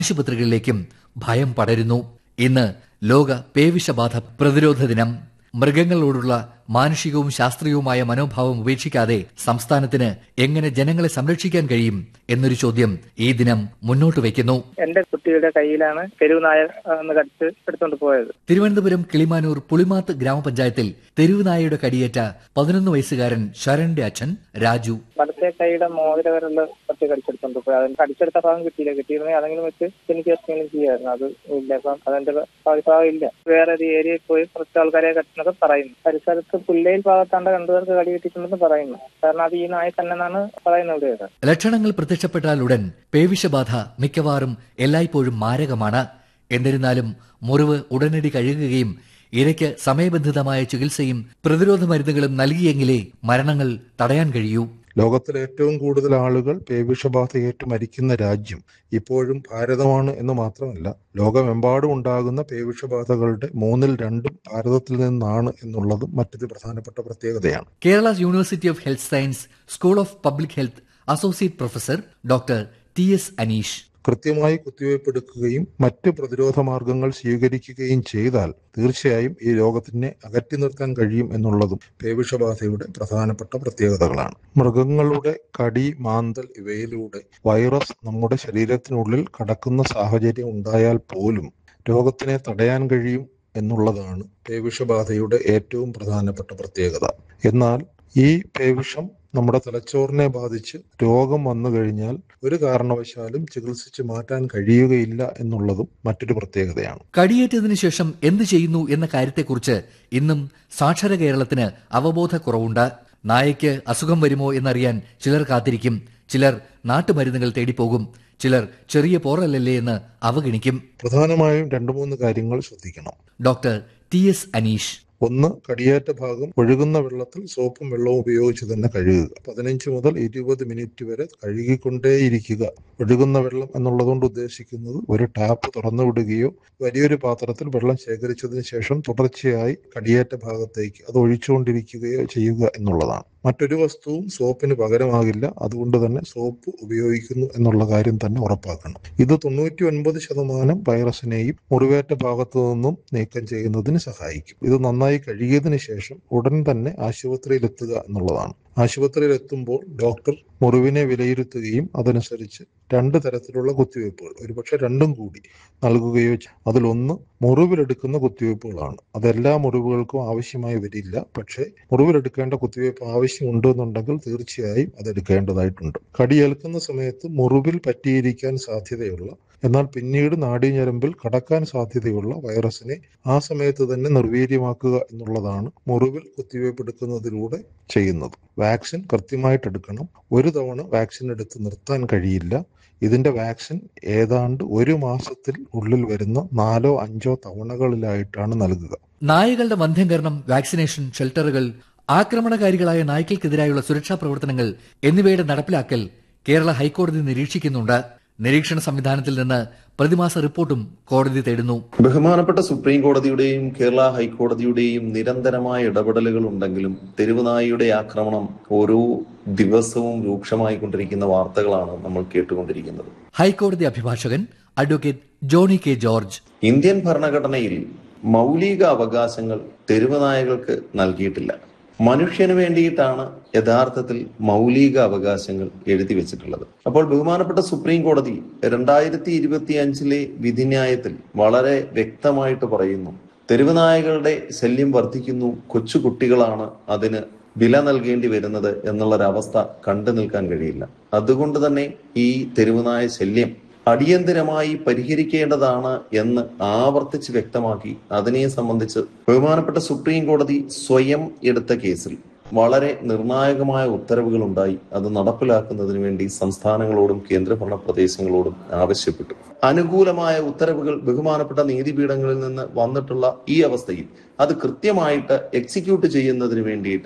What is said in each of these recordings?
ആശുപത്രികളിലേക്കും ഭയം പടരുന്നു ഇന്ന് ലോക പേവിഷബാധ പ്രതിരോധ ദിനം മൃഗങ്ങളോടുള്ള മാനുഷികവും ശാസ്ത്രീയവുമായ മനോഭാവം ഉപേക്ഷിക്കാതെ സംസ്ഥാനത്തിന് എങ്ങനെ ജനങ്ങളെ സംരക്ഷിക്കാൻ കഴിയും എന്നൊരു ചോദ്യം ഈ ദിനം മുന്നോട്ട് വയ്ക്കുന്നു എന്റെ കുട്ടിയുടെ കയ്യിലാണ് തെരുവ് നായ ഒന്ന് കടിച്ച് എടുത്തോണ്ട് പോയത് തിരുവനന്തപുരം കിളിമാനൂർ പുളിമാത്ത് ഗ്രാമപഞ്ചായത്തിൽ തെരുവ് നായയുടെ കടിയേറ്റ പതിനൊന്ന് വയസ്സുകാരൻ ശരണിന്റെ അച്ഛൻ രാജു വലത്തെ കൈയുടെ മോതിര വിരല് പറ്റി കടിച്ചെടുത്തോണ്ട് പോയി അതിന് കടിച്ചെടുത്ത ഭാഗം കിട്ടിയില്ല കിട്ടിയിരുന്നെങ്കിൽ അതെങ്കിലും വെച്ച് എനിക്ക് എന്തെങ്കിലും ചെയ്യായിരുന്നു അത് ഇല്ല അപ്പം അതിന്റെ ഭാഗം ഇല്ല വേറെ ഒരു ഏരിയയിൽ പോയി കുറച്ച് ആൾക്കാരെ കടിച്ചെന്നൊക്കെ പറയുന്നു പരിസരത്ത് പുല്ലയിൽ ഭാഗത്താണ്ട് രണ്ടുപേർക്ക് കടി കിട്ടിയിട്ടുണ്ടെന്ന് പറയുന്നു കാരണം അത് ഈ നായ തന്നെ എന്നാണ് പറയുന്നത് ഇവിടെ ലക്ഷണങ്ങൾ പ്രത്യക്ഷപ്പെട്ടാൽ ഉടൻ പേവിഷബാധ മിക്കവാറും എല്ലായ്പ്പോഴും മാരകമാണ് എന്നിരുന്നാലും മുറിവ് ഉടനടി കഴുകുകയും ഇരയ്ക്ക് സമയബന്ധിതമായ ചികിത്സയും പ്രതിരോധ മരുന്നുകളും നൽകിയെങ്കിലേ മരണങ്ങൾ തടയാൻ കഴിയൂ ലോകത്തിലെ ഏറ്റവും കൂടുതൽ ആളുകൾ പേവിഷബാധയേറ്റ് മരിക്കുന്ന രാജ്യം ഇപ്പോഴും ഭാരതമാണ് എന്ന് മാത്രമല്ല ലോകമെമ്പാടും ഉണ്ടാകുന്ന പേവിഷബാധകളുടെ മൂന്നിൽ രണ്ടും ഭാരതത്തിൽ നിന്നാണ് എന്നുള്ളതും മറ്റൊരു പ്രധാനപ്പെട്ട പ്രത്യേകതയാണ് Kerala university of health science school of public health associate professor doctor T S Aneesh കൃത്യമായി കുത്തിവയ്പ്പെടുക്കുകയും മറ്റ് പ്രതിരോധ മാർഗങ്ങൾ സ്വീകരിക്കുകയും ചെയ്താൽ തീർച്ചയായും ഈ രോഗത്തിനെ അകറ്റി നിർത്താൻ കഴിയും എന്നുള്ളതും പേവിഷബാധയുടെ പ്രധാനപ്പെട്ട പ്രത്യേകതകളാണ് മൃഗങ്ങളുടെ കടി മാന്തൽ ഇവയിലൂടെ വൈറസ് നമ്മുടെ ശരീരത്തിനുള്ളിൽ കടക്കുന്ന സാഹചര്യം ഉണ്ടായാൽ പോലും രോഗത്തിനെ തടയാൻ കഴിയും എന്നുള്ളതാണ് പേവിഷബാധയുടെ ഏറ്റവും പ്രധാനപ്പെട്ട പ്രത്യേകത എന്നാൽ ഈ പേവിഷം നമ്മുടെ തലച്ചോറിനെ ബാധിച്ച് രോഗം വന്നു കഴിഞ്ഞാൽ ഒരു കാരണവശാലും ചികിത്സിച്ച് മാറ്റാൻ കഴിയുകയില്ല എന്നുള്ളതും മറ്റൊരു പ്രത്യേകതയാണ് കടിയേറ്റതിനു ശേഷം എന്തു ചെയ്യുന്നു എന്ന കാര്യത്തെക്കുറിച്ച് ഇന്നും സാക്ഷര കേരളത്തിന് അവബോധക്കുറവുണ്ട് നായയ്ക്ക് അസുഖം വരുമോ എന്നറിയാൻ ചിലർ കാത്തിരിക്കും ചിലർ നാട്ടുമരുന്നുകൾ തേടിപ്പോകും ചിലർ ചെറിയ പോറലല്ലേ എന്ന് അവഗണിക്കും പ്രധാനമായും രണ്ടു മൂന്ന് കാര്യങ്ങൾ ശ്രദ്ധിക്കണം ഡോക്ടർ ടി എസ് അനീഷ് ഒന്ന് കടിയേറ്റ ഭാഗം ഒഴുകുന്ന വെള്ളത്തിൽ സോപ്പും വെള്ളവും ഉപയോഗിച്ച് തന്നെ കഴുകുക പതിനഞ്ച് മുതൽ ഇരുപത് മിനിറ്റ് വരെ കഴുകിക്കൊണ്ടേയിരിക്കുക ഒഴുകുന്ന വെള്ളം എന്നുള്ളതുകൊണ്ട് ഉദ്ദേശിക്കുന്നത് ഒരു ടാപ്പ് തുറന്നു വിടുകയോ വലിയൊരു പാത്രത്തിൽ വെള്ളം ശേഖരിച്ചതിന് ശേഷം തുടർച്ചയായി കടിയേറ്റ ഭാഗത്തേക്ക് അത് ഒഴിച്ചുകൊണ്ടിരിക്കുകയോ ചെയ്യുക എന്നുള്ളതാണ് മറ്റൊരു വസ്തുവും സോപ്പിന് പകരമാകില്ല അതുകൊണ്ട് തന്നെ സോപ്പ് ഉപയോഗിക്കുന്നു എന്നുള്ള കാര്യം തന്നെ ഉറപ്പാക്കണം ഇത് തൊണ്ണൂറ്റി ഒൻപത് ശതമാനം വൈറസിനെയും മുറിവേറ്റ ഭാഗത്തു നിന്നും നീക്കം ചെയ്യുന്നതിന് സഹായിക്കും ഇത് നന്നായി കഴുകിയതിനു ശേഷം ഉടൻ തന്നെ ആശുപത്രിയിൽ എത്തുക എന്നുള്ളതാണ് ആശുപത്രിയിൽ എത്തുമ്പോൾ ഡോക്ടർ മുറിവിനെ വിലയിരുത്തുകയും അതനുസരിച്ച് രണ്ട് തരത്തിലുള്ള കുത്തിവയ്പ്പുകൾ ഒരുപക്ഷെ രണ്ടും കൂടി നൽകുകയോ ചെയ്യും അതിലൊന്ന് മുറിവിലെടുക്കുന്ന കുത്തിവയ്പ്പുകളാണ് അതെല്ലാ മുറിവുകൾക്കും ആവശ്യമായി വരില്ല പക്ഷേ മുറിവിലെടുക്കേണ്ട കുത്തിവയ്പ്പ് ആവശ്യമുണ്ട് എന്നുണ്ടെങ്കിൽ തീർച്ചയായും അത് എടുക്കേണ്ടതായിട്ടുണ്ട് കടിയേൽക്കുന്ന സമയത്ത് മുറിവിൽ പറ്റിയിരിക്കാൻ സാധ്യതയുള്ള എന്നാൽ പിന്നീട് നാഡീഞരമ്പിൽ കടക്കാൻ സാധ്യതയുള്ള വൈറസിനെ ആ സമയത്ത് തന്നെ നിർവീര്യമാക്കുക എന്നുള്ളതാണ് മുറിവിൽ കുത്തിവയ്പ്പ് എടുക്കുന്നതിലൂടെ ചെയ്യുന്നത് വാക്സിൻ കൃത്യമായിട്ട് എടുക്കണം ഒരു തവണ വാക്സിൻ എടുത്ത് നിർത്താൻ കഴിയില്ല ഇതിന്റെ വാക്സിൻ ഏതാണ്ട് ഒരു മാസത്തിൽ ഉള്ളിൽ വരുന്ന നാലോ അഞ്ചോ തവണകളിലായിട്ടാണ് നൽകുക നായകളുടെ വന്ധ്യംകരണം വാക്സിനേഷൻ ഷെൽട്ടറുകൾ ആക്രമണകാരികളായ നായ്ക്കൾക്കെതിരായുള്ള സുരക്ഷാ പ്രവർത്തനങ്ങൾ എന്നിവയുടെ നടപ്പിലാക്കൽ കേരള ഹൈക്കോടതി നിരീക്ഷിക്കുന്നുണ്ട് നിരീക്ഷണ സംവിധാനത്തിൽ നിന്ന് പ്രതിമാസ റിപ്പോർട്ടും കോടതി തേടുന്നു ബഹുമാനപ്പെട്ട സുപ്രീം കോടതിയുടെയും കേരള ഹൈക്കോടതിയുടെയും നിരന്തരമായ ഇടപെടലുകൾ ഉണ്ടെങ്കിലും തെരുവുനായിയുടെ ആക്രമണം ഓരോ ദിവസവും രൂക്ഷമായിക്കൊണ്ടിരിക്കുന്ന വാർത്തകളാണ് നമ്മൾ കേട്ടുകൊണ്ടിരിക്കുന്നത് ഹൈക്കോടതി അഭിഭാഷകൻ advocate Johny K George Indian ഭരണഘടനയിൽ മൗലിക അവകാശങ്ങൾ തെരുവുനായകൾക്ക് നൽകിയിട്ടില്ല മനുഷ്യന് വേണ്ടിയിട്ടാണ് യഥാർത്ഥത്തിൽ മൗലിക അവകാശങ്ങൾ എഴുതി വെച്ചിട്ടുള്ളത് അപ്പോൾ ബഹുമാനപ്പെട്ട സുപ്രീം കോടതി രണ്ടായിരത്തി ഇരുപത്തി അഞ്ചിലെ വിധിന്യായത്തിൽ വളരെ വ്യക്തമായിട്ട് പറയുന്നു തെരുവുനായകളുടെ ശല്യം വർദ്ധിക്കുന്നു കൊച്ചു കുട്ടികളാണ് അതിന് വില നൽകേണ്ടി വരുന്നത് എന്നുള്ളൊരവസ്ഥ കണ്ടു നിൽക്കാൻ കഴിയില്ല അതുകൊണ്ട് തന്നെ ഈ തെരുവുനായ ശല്യം അടിയന്തരമായി പരിഹരിക്കേണ്ടതാണ് എന്ന് ആവർത്തിച്ച് വ്യക്തമാക്കി അതിനെ സംബന്ധിച്ച് ബഹുമാനപ്പെട്ട സുപ്രീം കോടതി സ്വയം എടുത്ത കേസിൽ വളരെ നിർണായകമായ ഉത്തരവുകൾ ഉണ്ടായി അത് നടപ്പിലാക്കുന്നതിന് വേണ്ടി സംസ്ഥാനങ്ങളോടും കേന്ദ്രഭരണ പ്രദേശങ്ങളോടും ആവശ്യപ്പെട്ടു അനുകൂലമായ ഉത്തരവുകൾ ബഹുമാനപ്പെട്ട നീതിപീഠങ്ങളിൽ നിന്ന് വന്നിട്ടുള്ള ഈ അവസ്ഥയിൽ അത് കൃത്യമായിട്ട് എക്സിക്യൂട്ട് ചെയ്യുന്നതിന് വേണ്ടിയിട്ട്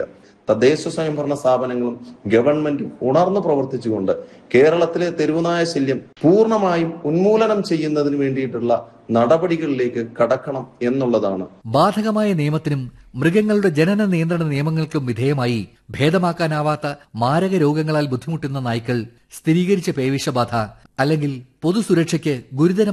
തദ്ദേശ സ്വയംഭരണ സ്ഥാപനങ്ങളും ഗവൺമെന്റും ഉണർന്നു പ്രവർത്തിച്ചുകൊണ്ട് കേരളത്തിലെ തെരുവുനായ ശല്യം പൂർണ്ണമായും ഉന്മൂലനം ചെയ്യുന്നതിന് വേണ്ടിയിട്ടുള്ള നടപടികളിലേക്ക് കടക്കണം എന്നുള്ളതാണ് ബാധകമായ നിയമത്തിനും മൃഗങ്ങളുടെ ജനന നിയന്ത്രണ നിയമങ്ങൾക്കും വിധേയമായി ഭേദമാക്കാനാവാത്ത മാരക രോഗങ്ങളാൽ ബുദ്ധിമുട്ടുന്ന നായ്ക്കൾ സ്ഥിരീകരിച്ച പേവിഷബാധ അല്ലെങ്കിൽ പൊതുസുരക്ഷയ്ക്ക് ഗുരുതരമായ